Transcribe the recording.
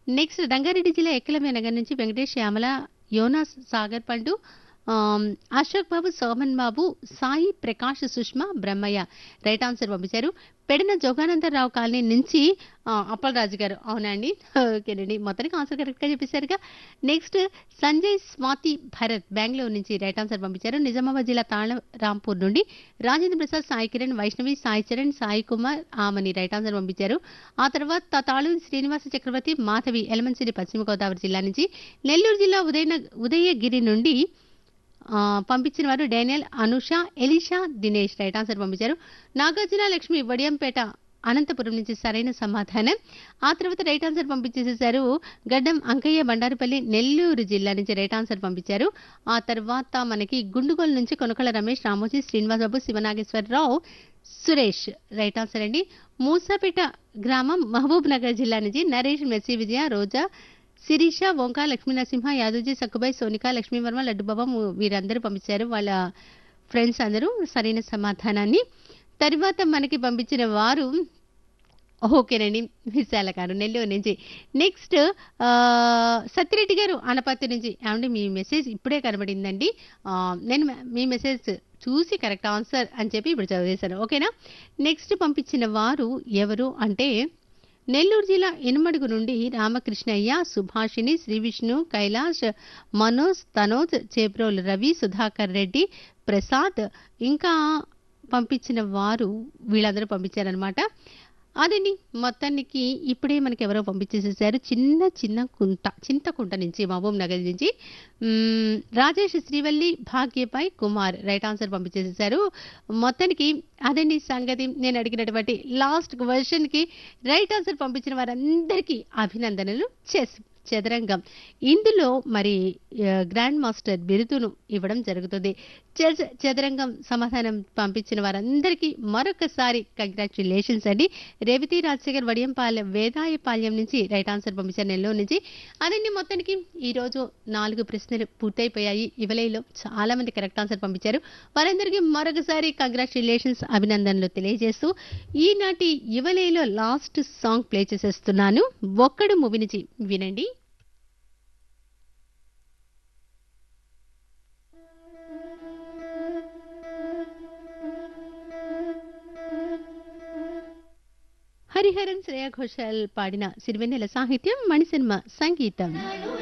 next Rangareddy జిల్లా ఎక్కలమే నగర్ నుంచి Venkatesh Shyamala Jonas Sagar Pandu ఆమ్, అశోక్ బాబు సోమన్ బాబు సాయి ప్రకాష్ సుష్మా బ్రహ్మయ్య రైట్ ఆన్సర్ పంపించారు పెడిన జోగానందరావు కాలనీ నుంచి ఆ, అప్పలరాజు గారు అవునండి ఓకేనండి మొత్తానికి ఆన్సర్ కరెక్ట్గా చెప్పేశారుగా నెక్స్ట్ సంజయ్ స్వాతి భరత్ బెంగళూరు నుంచి రైట్ ఆన్సర్ పంపించారు నిజామాబాద్ జిల్లా తాళరాంపూర్ నుండి రాజేంద్ర ప్రసాద్ సాయి కిరణ్ వైష్ణవి సాయి చరణ్ సాయి కుమార్ ఆమని రైట్ ఆన్సర్ పంపించారు ఆ తర్వాత తాళు శ్రీనివాస చక్రవర్తి మాధవి ఎలమంచిలి పశ్చిమ గోదావరి జిల్లా నుంచి నెల్లూరు జిల్లా ఉదయన ఉదయగిరి నుండి ఆ, పంపించిన వారు Daniel Anusha Elisha Dinesh right answer పంపించారు నాగార్జున లక్ష్మి వడియంపేట అనంతపురం నుంచి సరైన సమాధానం ఆ తర్వాత రైట్ ఆన్సర్ పంపించేసేసారు గడ్డం అంకయ్య బండారుపల్లి నెల్లూరు జిల్లా నుంచి రైట్ ఆన్సర్ పంపించారు ఆ తర్వాత మనకి గుండుగోలు నుంచి కొనకళ్ళ రమేష్ రామోజీ శ్రీనివాసబాబు శివనాగేశ్వరరావు సురేష్ రైట్ ఆన్సర్ అండి మూసాపేట గ్రామం మహబూబ్ నగర్ జిల్లా నుంచి నరేష్ మెస్సీ విజయ రోజా శిరీష వంక లక్ష్మీ నరసింహ యాదవ్జీ సక్కుబాయ్ సోనిక లక్ష్మీవర్మ లడ్డుబాబా ము- వీరందరూ పంపించారు వాళ్ళ ఫ్రెండ్స్ అందరూ సరైన సమాధానాన్ని తర్వాత మనకి పంపించిన వారు ఓకేనండి విశాల గారు నెల్లూరు నుంచి నెక్స్ట్ ఆ, సత్యరెడ్డి గారు అనపత్తి నుంచి ఏమండి మీ మెసేజ్ ఇప్పుడే కనబడిందండి ఆ, నేను మ- మీ మెసేజ్ చూసి కరెక్ట్ ఆన్సర్ అని చెప్పి ఇప్పుడు చదివేశాను ఓకేనా నెక్స్ట్ పంపించిన వారు ఎవరు అంటే నెల్లూరు జిల్లా ఇనుమడుగు నుండి రామకృష్ణయ్య సుభాషిణి శ్రీ విష్ణు కైలాష్ మనోజ్ తనోజ్ చేప్రోలు రవి సుధాకర్ రెడ్డి ప్రసాద్ ఇంకా పంపించిన వారు వీళ్ళందరూ పంపించారనమాట అదండి మొత్తానికి ఇప్పుడే మనకి ఎవరో పంపించేసేసారు చిన్న చిన్న కుంట చింతకుంట నుంచి మహబూబ్ నగర్ నుంచి మ్మ్, రాజేష్ శ్రీవల్లి భాగ్యపై కుమార్ రైట్ ఆన్సర్ పంపించేసేసారు మొత్తానికి అదండి సంగతి నేను అడిగినటువంటి లాస్ట్ క్వశ్చన్ కి రైట్ ఆన్సర్ పంపించిన వారందరికీ అభినందనలు చెస్ చదరంగం ఇందులో మరి ఆ, గ్రాండ్ మాస్టర్ బిరుదును ఇవ్వడం జరుగుతుంది చెస్ చదరంగం సమాధానం పంపించిన వారందరికీ మరొకసారి కంగ్రాచులేషన్స్ అండి రేవతి రాజశేఖర్ వడియంపాలెం వేదాయపాలెం నుంచి రైట్ ఆన్సర్ పంపించారు నెల్లూరు నుంచి అదండి మొత్తానికి ఈ రోజు నాలుగు ప్రశ్నలు పూర్తయిపోయాయి ఇవలేలో చాలా మంది కరెక్ట్ ఆన్సర్ పంపించారు వారందరికీ మరొకసారి కంగ్రాచులేషన్స్ అభినందనలు తెలియజేస్తూ ఈనాటి ఇవలేలో లాస్ట్ సాంగ్ ప్లే చేసేస్తున్నాను ఒక్కడు మూవీ నుంచి వినండి హరిహరన్ శ్రేయా ఘోషాల్ పాడిన సిరివెన్నెల సాహిత్యం మణిసినిమ సంగీతం